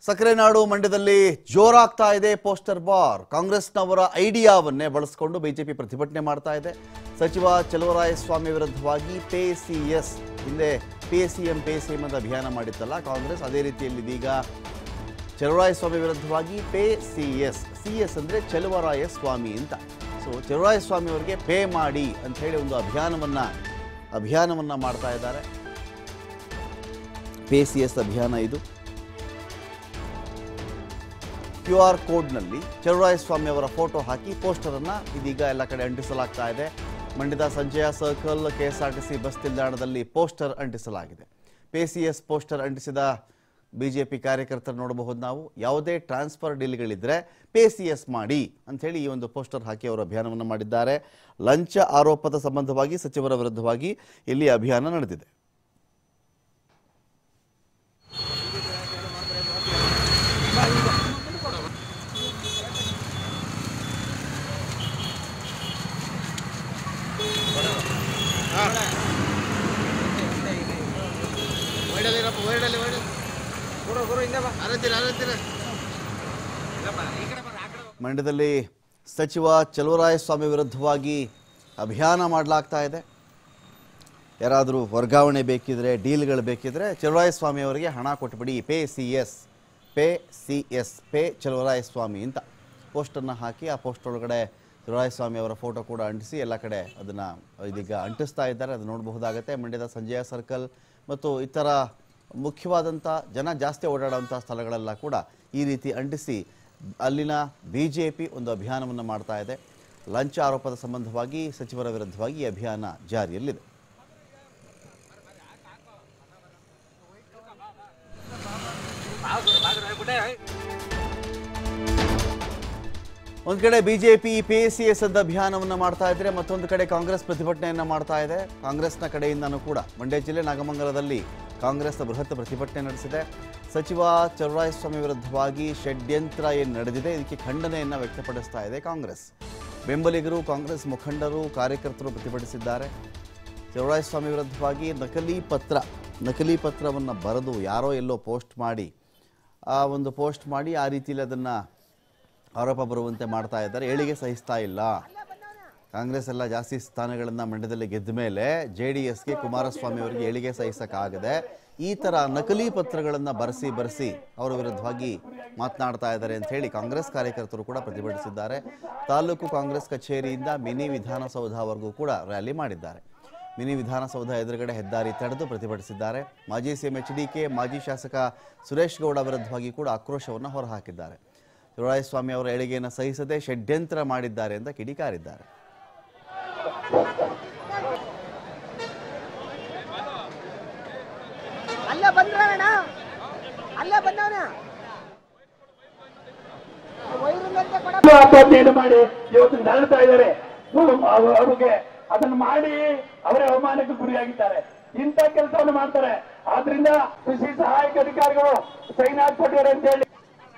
ಸಕ್ಕರೆನಾಡು ಮಂಡ್ಯದಲ್ಲಿ ಜೋರಾಗ್ತಾ ಇದೆ poster bar ಕಾಂಗ್ರೆಸ್ನವರ ಐಡಿಯಾವನ್ನೇ ಬಳಸಿಕೊಂಡು ಬಿಜೆಪಿ ಪ್ರತಿಭಟನೆ ಮಾಡ್ತಾ ಇದೆ ಸಚಿವ ಚಲುವರಾಯಸ್ವಾಮಿ ವಿರುದ್ಧವಾಗಿ ಪೇ ಸಿ ಎಸ್ ಹಿಂದೆ pay C M pay C M ಅಂತ ಅಭಿಯಾನ ಮಾಡಿತ್ತಲ್ಲ ಕಾಂಗ್ರೆಸ್ ಅದೇ ರೀತಿಯಲ್ಲಿ ಇದೀಗ ಚಲುವರಾಯಸ್ವಾಮಿ ವಿರುದ್ಧವಾಗಿ pay C S C S ಅಂದರೆ ಚಲುವರಾಯಸ್ವಾಮಿ ಅಂತ ಸೊ ಚಲುವರಾಯಸ್ವಾಮಿ ಅವರಿಗೆ ಪೇ ಮಾಡಿ ಅಂತ ಹೇಳಿ ಒಂದು ಅಭಿಯಾನವನ್ನ ಅಭಿಯಾನವನ್ನ ಮಾಡ್ತಾ ಇದ್ದಾರೆ ಪೇ ಸಿ ಎಸ್ ಅಭಿಯಾನ ಇದು ಕ್ಯೂ ಆರ್ ಕೋಡ್ನಲ್ಲಿ ಚಲುವರಾಯಸ್ವಾಮಿ ಅವರ ಫೋಟೋ ಹಾಕಿ ಪೋಸ್ಟರನ್ನು ಇದೀಗ ಎಲ್ಲ ಕಡೆ ಅಂಟಿಸಲಾಗ್ತಾ ಇದೆ ಮಂಡ್ಯದ Sanjaya circle K S R T C bus ನಿಲ್ದಾಣದಲ್ಲಿ ಪೋಸ್ಟರ್ ಅಂಟಿಸಲಾಗಿದೆ ಪೇ ಸಿ ಎಸ್ ಪೋಸ್ಟರ್ ಅಂಟಿಸಿದ ಬಿಜೆಪಿ ಕಾರ್ಯಕರ್ತರು ನೋಡಬಹುದು ನಾವು ಯಾವುದೇ ಟ್ರಾನ್ಸ್ಫರ್ ಡೀಲ್ಗಳಿದ್ರೆ ಪೇ ಸಿ ಎಸ್ ಮಾಡಿ ಅಂಥೇಳಿ ಈ ಒಂದು ಪೋಸ್ಟರ್ ಹಾಕಿ ಅವರು ಅಭಿಯಾನವನ್ನು ಮಾಡಿದ್ದಾರೆ ಲಂಚ ಆರೋಪದ ಸಂಬಂಧವಾಗಿ ಸಚಿವರ ವಿರುದ್ಧವಾಗಿ ಇಲ್ಲಿ ಅಭಿಯಾನ ನಡೆದಿದೆ ಹೊರಡಲಿರಪ್ಪ ಹೊರಡಲಿ ಹೊರಡಲಿ ಗುರು ಗುರು ಹಿಂದೆ ಬಾ ಅರತ್ತೀರ ಅರತ್ತೀರ ಮಂಡ್ಯದಲ್ಲಿ ಸಚಿವ ಚಲುವರಾಯಸ್ವಾಮಿ ವಿರುದ್ಧವಾಗಿ ಅಭಿಯಾನ ಮಾಡಲಾಗ್ತಾ ಇದೆ ಯಾರಾದರೂ ವರ್ಗಾವಣೆ ಬೇಕಿದ್ರೆ ಡೀಲ್ಗಳು ಬೇಕಿದ್ರೆ ಚಲುವರಾಯಸ್ವಾಮಿ ಅವರಿಗೆ ಹಣ ಕೊಟ್ಬಿಡಿ pay C S pay C S pay Chaluvarayaswamy ಅಂತ ಪೋಸ್ಟನ್ನು ಹಾಕಿ ಆ ಪೋಸ್ಟ್ ಒಳಗಡೆ ಚಲುವರಾಯಸ್ವಾಮಿ ಅವರ ಫೋಟೋ ಕೂಡ ಅಂಟಿಸಿ ಎಲ್ಲ ಕಡೆ ಅದನ್ನು ಇದೀಗ ಅಂಟಿಸ್ತಾ ಇದ್ದಾರೆ ಅದು ನೋಡಬಹುದಾಗತ್ತೆ ಮಂಡ್ಯದ ಸಂಜಯ ಸರ್ಕಲ್ ಮತ್ತು ಇತರ ಮುಖ್ಯವಾದಂಥ ಜನ ಜಾಸ್ತಿ ಓಡಾಡುವಂಥ ಸ್ಥಳಗಳೆಲ್ಲ ಕೂಡ ಈ ರೀತಿ ಅಂಟಿಸಿ ಅಲ್ಲಿನ ಬಿ ಜೆ ಪಿ ಒಂದು ಅಭಿಯಾನವನ್ನು ಮಾಡ್ತಾ ಇದೆ ಲಂಚ ಆರೋಪದ ಸಂಬಂಧವಾಗಿ ಸಚಿವರ ವಿರುದ್ಧವಾಗಿ ಈ ಅಭಿಯಾನ ಜಾರಿಯಲ್ಲಿದೆ ಒಂದು ಕಡೆ ಬಿಜೆಪಿ ಪಿ ಸಿ ಎಸ್ ಅಂತ ಅಭಿಯಾನವನ್ನು ಮಾಡ್ತಾ ಇದ್ರೆ ಮತ್ತೊಂದು ಕಡೆ ಕಾಂಗ್ರೆಸ್ ಪ್ರತಿಭಟನೆಯನ್ನು ಮಾಡ್ತಾ ಇದೆ ಕಾಂಗ್ರೆಸ್ನ ಕಡೆಯಿಂದನೂ ಕೂಡ ಮಂಡ್ಯ ಜಿಲ್ಲೆ ನಾಗಮಂಗಲದಲ್ಲಿ ಕಾಂಗ್ರೆಸ್ನ ಬೃಹತ್ ಪ್ರತಿಭಟನೆ ನಡೆಸಿದೆ ಸಚಿವ ಚಲುವರಾಯಸ್ವಾಮಿ ವಿರುದ್ಧವಾಗಿ ಷಡ್ಯಂತ್ರ ಏನು ನಡೆದಿದೆ ಇದಕ್ಕೆ ಖಂಡನೆಯನ್ನು ವ್ಯಕ್ತಪಡಿಸ್ತಾ ಇದೆ ಕಾಂಗ್ರೆಸ್ ಬೆಂಬಲಿಗರು ಕಾಂಗ್ರೆಸ್ ಮುಖಂಡರು ಕಾರ್ಯಕರ್ತರು ಪ್ರತಿಭಟಿಸಿದ್ದಾರೆ ಚಲುವರಾಯಸ್ವಾಮಿ ವಿರುದ್ಧವಾಗಿ ನಕಲಿ ಪತ್ರ ನಕಲಿ ಪತ್ರವನ್ನು ಬರೆದು ಯಾರೋ ಎಲ್ಲೋ ಪೋಸ್ಟ್ ಮಾಡಿ ಆ ಒಂದು ಪೋಸ್ಟ್ ಮಾಡಿ ಆ ರೀತಿಯಲ್ಲಿ ಅದನ್ನು ಆರೋಪ ಬರುವಂತೆ ಮಾಡ್ತಾ ಇದ್ದಾರೆ ಏಳಿಗೆ ಸಹಿಸ್ತಾ ಇಲ್ಲ ಕಾಂಗ್ರೆಸ್ ಎಲ್ಲ ಜಾಸ್ತಿ ಸ್ಥಾನಗಳನ್ನು ಮಂಡ್ಯದಲ್ಲಿ ಗೆದ್ದ ಮೇಲೆ ಜೆ ಡಿ ಎಸ್ಗೆ ಕುಮಾರಸ್ವಾಮಿ ಅವರಿಗೆ ಏಳಿಗೆ ಸಹಿಸಕ್ಕಾಗದೆ ಈ ಥರ ನಕಲಿ ಪತ್ರಗಳನ್ನು ಬರೆಸಿ ಬರೆಸಿ ಅವರ ವಿರುದ್ಧವಾಗಿ ಮಾತನಾಡ್ತಾ ಇದ್ದಾರೆ ಅಂತ ಹೇಳಿ ಕಾಂಗ್ರೆಸ್ ಕಾರ್ಯಕರ್ತರು ಕೂಡ ಪ್ರತಿಭಟಿಸಿದ್ದಾರೆ ತಾಲೂಕು ಕಾಂಗ್ರೆಸ್ ಕಚೇರಿಯಿಂದ ಮಿನಿ ವಿಧಾನಸೌಧವರೆಗೂ ಕೂಡ ರ್ಯಾಲಿ ಮಾಡಿದ್ದಾರೆ ಮಿನಿ ವಿಧಾನಸೌಧ ಎದುರುಗಡೆ ಹೆದ್ದಾರಿ ತಡೆದು ಪ್ರತಿಭಟಿಸಿದ್ದಾರೆ ಮಾಜಿ ಸಿಎಂ ಎಚ್ ಡಿ ಕೆ ಮಾಜಿ ಶಾಸಕ ಸುರೇಶ್ ಗೌಡ ವಿರುದ್ಧವಾಗಿ ಕೂಡ ಆಕ್ರೋಶವನ್ನು ಹೊರಹಾಕಿದ್ದಾರೆ ಚಲುವರಾಯಸ್ವಾಮಿ ಅವರ ಏಳಿಗೆಯನ್ನು ಸಹಿಸದೆ ಷಡ್ಯಂತ್ರ ಮಾಡಿದ್ದಾರೆ ಅಂತ ಕಿಡಿಕಾರಿದ್ದಾರೆ ಅಲ್ಲೇ ಬಂದ್ರಣ್ಣ ಅಲ್ಲೇ ಬಂದವನ ವೈರುಂಗಂತೆ ಕೊಡ ಅಧ್ಯಯನ ಮಾಡಿ ಇವತ್ತು ನರಳ್ತಾ ಇದ್ದಾರೆ ಅವ್ರಿಗೆ ಅದನ್ನ ಮಾಡಿ ಅವರೇ ಅವಮಾನಕ್ಕೆ ಗುರಿಯಾಗಿದ್ದಾರೆ ಇಂಥ ಕೆಲಸವನ್ನು ಮಾಡ್ತಾರೆ ಆದ್ರಿಂದ ಕೃಷಿ ಸಹಾಯಕ ಅಧಿಕಾರಿಗಳು ಸೈನ್ ಹಾಕ್ಕೊಟ್ಟಿದ್ದಾರೆ ಅಂತ ಹೇಳಿ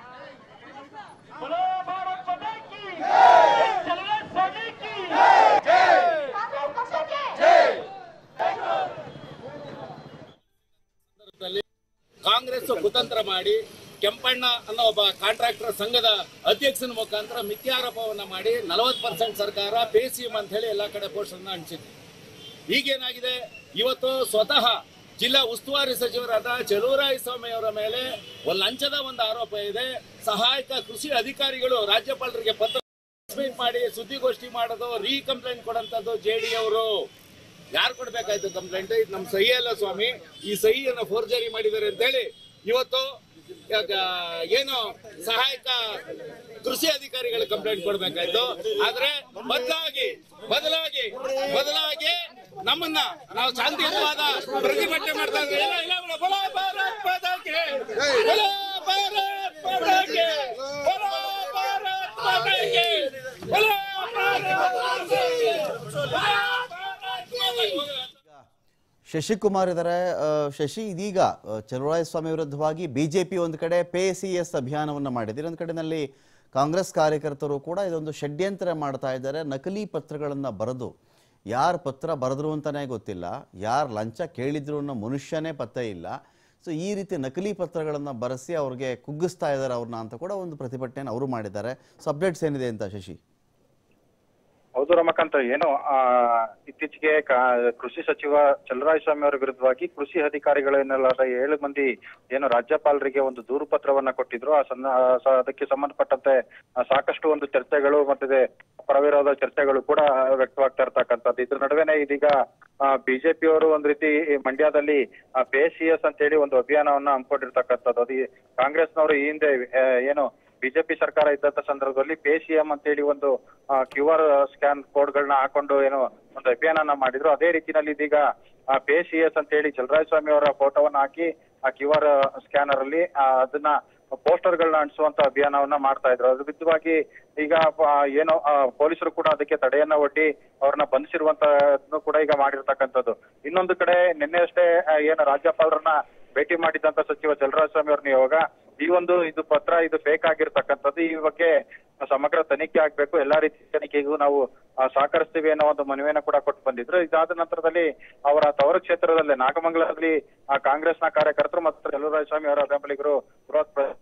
ಕಾಂಗ್ರೆಸ್ ಕುತಂತ್ರ ಮಾಡಿ ಕೆಂಪಣ್ಣ ಅನ್ನೋ ಒಬ್ಬ ಕಾಂಟ್ರಾಕ್ಟರ್ ಸಂಘದ ಅಧ್ಯಕ್ಷನ ಮುಖಾಂತರ ಮಿಥ್ಯಾರೋಪವನ್ನ ಮಾಡಿ ನಲವತ್ತು ಪರ್ಸೆಂಟ್ ಸರ್ಕಾರ ಪೇ ಸಿ ಎಂ ಅಂತ ಹೇಳಿ ಎಲ್ಲ ಕಡೆ ಪೋಸ್ಟರ್ನ ಅಂಟಿಸಿದೆ ಈಗೇನಾಗಿದೆ ಇವತ್ತು ಸ್ವತಃ ಜಿಲ್ಲಾ ಉಸ್ತುವಾರಿ ಸಚಿವರಾದ ಚಲುವರಾಯ ಸ್ವಾಮಿ ಅವರ ಮೇಲೆ ಒಂದು ಲಂಚದ ಒಂದು ಆರೋಪ ಇದೆ ಸಹಾಯಕ ಕೃಷಿ ಅಧಿಕಾರಿಗಳು ರಾಜ್ಯಪಾಲರಿಗೆ ಪತ್ರ ಮೀಟ್ ಮಾಡಿ ಸುದ್ದಿಗೋಷ್ಠಿ ಮಾಡೋದು ರೀ ಕಂಪ್ಲೇಂಟ್ ಕೊಡಂತದ್ದು ಜೆ ಡಿ ಅವರು ಯಾರು ಕೊಡ್ಬೇಕಾಯ್ತು ಕಂಪ್ಲೇಂಟ್ ಇದು ನಮ್ಮ ಸಹಿ ಅಲ್ಲ ಸ್ವಾಮಿ ಈ ಸಹಿಯನ್ನು ಫೋರ್ಜರಿ ಮಾಡಿದ್ದಾರೆ ಅಂತ ಹೇಳಿ ಇವತ್ತು ಯಾಕ ಏನು ಸಹಾಯಕ ಕೃಷಿ ಅಧಿಕಾರಿಗಳು ಕಂಪ್ಲೇಂಟ್ ಕೊಡ್ಬೇಕಾಯ್ತು ಆದ್ರೆ ಬದಲಾಗಿ ಬದಲಾಗಿ ಬದಲಾಗಿ ನಮ್ಮನ್ನ ನಾವು ಶಾಂತಿಯುತವಾದ ಪ್ರತಿಭಟನೆ ಮಾಡ್ತಾ ಇದ್ರೆ ಇಲ್ಲ ಇಲ್ಲ ಇಲ್ಲ, ಬೋಲೋ ಭಾರತ್ ಮಾತಾ ಕಿ, ಬೋಲೋ ಭಾರತ್ ಮಾತಾ ಕಿ, ಬೋಲೋ ಭಾರತ್ ಮಾತಾ ಕಿ, ಬೋಲೋ ಭಾರತ್ ಮಾತಾ ಕಿ, ಬೋಲೋ ಭಾರತ್ ಮಾತಾ ಕಿ. ಶಶಿಕುಮಾರ್ ಇದ್ದಾರೆ ಆ, ಶಶಿ ಇದೀಗ ಆ, ಚಲುವರಾಯಸ್ವಾಮಿ ವಿರುದ್ಧವಾಗಿ ಬಿಜೆಪಿ ಒಂದು ಕಡೆ ಪೇ ಸಿ ಎಸ್ ಅಭಿಯಾನವನ್ನು ಮಾಡಿದೆ ಇನ್ನೊಂದು ಕಡೆನಲ್ಲಿ ಕಾಂಗ್ರೆಸ್ ಕಾರ್ಯಕರ್ತರು ಕೂಡ ಇದೊಂದು ಷಡ್ಯಂತ್ರ ಮಾಡ್ತಾ ಇದ್ದಾರೆ ನಕಲಿ ಪತ್ರಗಳನ್ನು ಬರೆದು ಯಾರು ಪತ್ರ ಬರೆದ್ರು ಅಂತಲೇ ಗೊತ್ತಿಲ್ಲ ಯಾರು ಲಂಚ ಕೇಳಿದ್ರು ಅನ್ನೋ ಮನುಷ್ಯನೇ ಪತ್ತೆ ಇಲ್ಲ ಸೊ ಈ ರೀತಿ ನಕಲಿ ಪತ್ರಗಳನ್ನು ಬರೆಸಿ ಅವ್ರಿಗೆ ಕುಗ್ಗಿಸ್ತಾ ಇದ್ದಾರೆ ಅವ್ರನ್ನ ಅಂತ ಕೂಡ ಒಂದು ಪ್ರತಿಭಟನೆಯನ್ನು ಅವರು ಮಾಡಿದ್ದಾರೆ ಸೊ ಅಪ್ಡೇಟ್ಸ್ ಏನಿದೆ ಅಂತ ಶಶಿ ಹೌದು ರಮಕಾಂತ್ ಏನು ಆ, ಇತ್ತೀಚೆಗೆ ಕಾ- ಕೃಷಿ ಸಚಿವ ಚಲರಾಯಸ್ವಾಮಿ ಅವರ ವಿರುದ್ಧವಾಗಿ ಕೃಷಿ ಅಧಿಕಾರಿಗಳನ್ನೆಲ್ಲರ ಏಳು ಮಂದಿ ಏನು ರಾಜ್ಯಪಾಲರಿಗೆ ಒಂದು ದೂರು ಪತ್ರವನ್ನ ಕೊಟ್ಟಿದ್ರು ಆ ಸಂದ ಆ ಸ- ಅದಕ್ಕೆ ಸಂಬಂಧಪಟ್ಟಂತೆ ಆ, ಸಾಕಷ್ಟು ಒಂದು ಚರ್ಚೆಗಳು ಮತ್ತೆ ಪರವಿರೋಧ ಚರ್ಚೆಗಳು ಕೂಡ ವ್ಯಕ್ತವಾಗ್ತಾ ಇರ್ತಕ್ಕಂಥದ್ದು ಇದ್ರ ನಡುವೆನೆ ಇದೀಗ ಬಿಜೆಪಿ ಅವರು ಒಂದ್ ರೀತಿ ಈ ಮಂಡ್ಯದಲ್ಲಿ ಪೇ ಸಿ ಎಸ್ ಅಂತ ಹೇಳಿ ಒಂದು ಅಭಿಯಾನವನ್ನ ಹಮ್ಮಿಕೊಂಡಿರ್ತಕ್ಕಂಥದ್ದು ಅದು ಈ ಕಾಂಗ್ರೆಸ್ನವರು ಈ ಹಿಂದೆ ಆ, ಏನು ಬಿಜೆಪಿ ಸರ್ಕಾರ ಇದ್ದಂತ ಸಂದರ್ಭದಲ್ಲಿ ಪೇ ಸಿ ಎಂ ಅಂತೇಳಿ ಒಂದು ಕ್ಯೂ ಆರ್ ಸ್ಕ್ಯಾನ್ ಕೋಡ್ಗಳನ್ನ ಹಾಕೊಂಡು ಏನು ಒಂದು ಅಭಿಯಾನನ ಮಾಡಿದ್ರು ಅದೇ ರೀತಿನಲ್ಲಿ ಇದೀಗ ಪೇ ಸಿ ಎಸ್ ಅಂತ ಹೇಳಿ ಚಲರಾಯಸ್ವಾಮಿ ಅವರ ಫೋಟೋವನ್ನ ಹಾಕಿ ಆ ಕ್ಯೂ ಆರ್ ಸ್ಕ್ಯಾನರ್ ಅಲ್ಲಿ ಆ, ಅದನ್ನ ಪೋಸ್ಟರ್ ಗಳನ್ನ ಅಂಟಿಸುವಂತ ಅಭಿಯಾನವನ್ನ ಮಾಡ್ತಾ ಇದ್ರು ಅದ್ರ ವಿರುದ್ಧವಾಗಿ ಈಗ ಆ, ಏನೋ ಆ, ಪೊಲೀಸರು ಕೂಡ ಅದಕ್ಕೆ ತಡೆಯನ್ನ ಒಡ್ಡಿ ಅವ್ರನ್ನ ಬಂಧಿಸಿರುವಂತದ್ದು ಕೂಡ ಈಗ ಮಾಡಿರ್ತಕ್ಕಂಥದ್ದು ಇನ್ನೊಂದು ಕಡೆ ನಿನ್ನೆ ಅಷ್ಟೇ ಆ, ಏನು ರಾಜ್ಯಪಾಲರನ್ನ ಭೇಟಿ ಮಾಡಿದಂತ ಸಚಿವ ಚಲರಾಯಸ್ವಾಮಿ ಅವ್ರ ನಿಯೋಗ ಈ ಒಂದು ಇದು ಪತ್ರ ಇದು ಫೇಕ್ ಆಗಿರ್ತಕ್ಕಂಥದ್ದು ಈ ಬಗ್ಗೆ ಸಮಗ್ರ ತನಿಖೆ ಆಗ್ಬೇಕು ಎಲ್ಲಾ ರೀತಿ ತನಿಖೆಗೂ ನಾವು ಆ, ಸಹಕರಿಸ್ತೀವಿ ಅನ್ನೋ ಒಂದು ಮನವಿಯನ್ನ ಕೂಡ ಕೊಟ್ಟು ಬಂದಿದ್ರು ಇದಾದ ನಂತರದಲ್ಲಿ ಅವರ ತವರು ಕ್ಷೇತ್ರದಲ್ಲಿ ನಾಗಮಂಗಲದಲ್ಲಿ ಆ ಕಾಂಗ್ರೆಸ್ನ ಕಾರ್ಯಕರ್ತರು ಮತ್ತು ಚಲುವರಾಯಸ್ವಾಮಿ ಅವರ ಬೆಂಬಲಿಗರು ಬೃಹತ್ ಪ್ರ-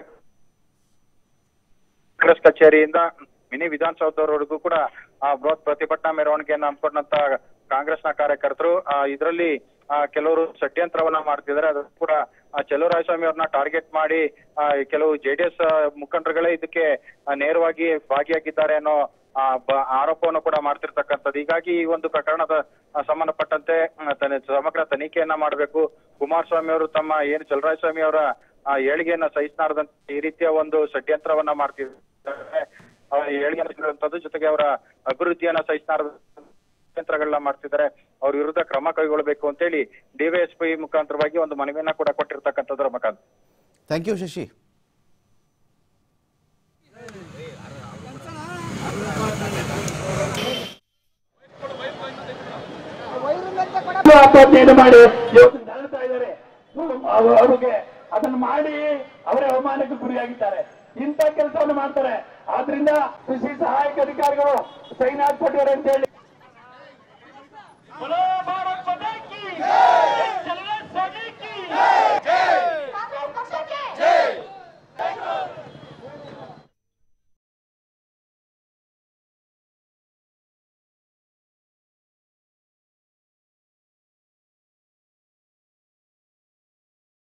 ಕಾಂಗ್ರೆಸ್ ಕಚೇರಿಯಿಂದ ಮಿನಿ ವಿಧಾನಸೌಧವರೆಗೂ ಕೂಡ ಆ ಬೃಹತ್ ಪ್ರತಿಭಟನಾ ಮೆರವಣಿಗೆಯನ್ನು ಹಮ್ಮಿಕೊಂಡಂತ ಕಾಂಗ್ರೆಸ್ನ ಕಾರ್ಯಕರ್ತರು ಇದರಲ್ಲಿ ಕೆಲವರು ಷಡ್ಯಂತ್ರವನ್ನ ಮಾಡ್ತಿದ್ದಾರೆ ಅದು ಕೂಡ ಆ, ಚಲುವರಾಯಸ್ವಾಮಿ ಅವ್ರನ್ನ ಟಾರ್ಗೆಟ್ ಮಾಡಿ ಆ, ಕೆಲವು ಜೆಡಿಎಸ್ ಮುಖಂಡರುಗಳೇ ಇದಕ್ಕೆ ಆ, ನೇರವಾಗಿ ಭಾಗಿಯಾಗಿದ್ದಾರೆ ಅನ್ನೋ ಆ, ಬ- ಆರೋಪವನ್ನು ಕೂಡ ಮಾಡ್ತಿರ್ತಕ್ಕಂಥದ್ದು ಹೀಗಾಗಿ ಈ ಒಂದು ಪ್ರಕರಣದ ಆ, ಸಂಬಂಧಪಟ್ಟಂತೆ ಆ, ತನಿ- ಸಮಗ್ರ ತನಿಖೆಯನ್ನ ಮಾಡಬೇಕು ಕುಮಾರಸ್ವಾಮಿ ಅವರು ತಮ್ಮ ಏನು ಚಲರಾಯಸ್ವಾಮಿ ಅವರ ಆ, ಏಳಿಗೆಯನ್ನ ಸಹಿಸಲಾರದಂತೆ ಈ ರೀತಿಯ ಒಂದು ಷಡ್ಯಂತ್ರವನ್ನ ಮಾಡ್ತಿದ್ದಾರೆ ಆ, ಏಳಿಗೆಯನ್ನ ಸಹಿಸಲಾರದಂಥದ್ದು ಜೊತೆಗೆ ಅವರ ಅಭಿವೃದ್ಧಿಯನ್ನ ಸಹಿಸಲಾರದ ಯಂತ್ರಗಳನ್ನ ಮಾಡ್ತಿದ್ದಾರೆ ಅವ್ರ ವಿರುದ್ಧ ಕ್ರಮ ಕೈಗೊಳ್ಳಬೇಕು ಅಂತೇಳಿ ಡಿವೈಎಸ್ಪಿ ಮುಖಾಂತರವಾಗಿ ಒಂದು ಮನವಿಯನ್ನ ಕೂಡ ಕೊಟ್ಟಿರ್ತಕ್ಕಂಥದ್ದು ರಮಕಾಂತ್ ಥ್ಯಾಂಕ್ ಯು ಶಶಿ ವೈರುನಂತೆ ಕೊಡ ಆತ್ಮಹತ್ಯೆಯನ್ನು ಮಾಡಿ ಇವತ್ತು ನರಳ್ತಾ ಇದ್ದಾರೆ ಹ್ಮ್, ಅವ- ಅವ್ರಿಗೆ ಅದನ್ನು ಮಾಡಿ ಅವರೇ ಅವಮಾನಕ್ಕೆ ಗುರಿಯಾಗಿದ್ದಾರೆ ಇಂಥ ಕೆಲಸವನ್ನು ಮಾಡ್ತಾರೆ ಆದ್ರಿಂದ ಕೃಷಿ ಸಹಾಯಕ ಅಧಿಕಾರಿಗಳು ಸೈನ್ ಹಾಕ್ಕೊಟ್ಟಿದ್ದಾರೆ ಅಂತ ಹೇಳಿ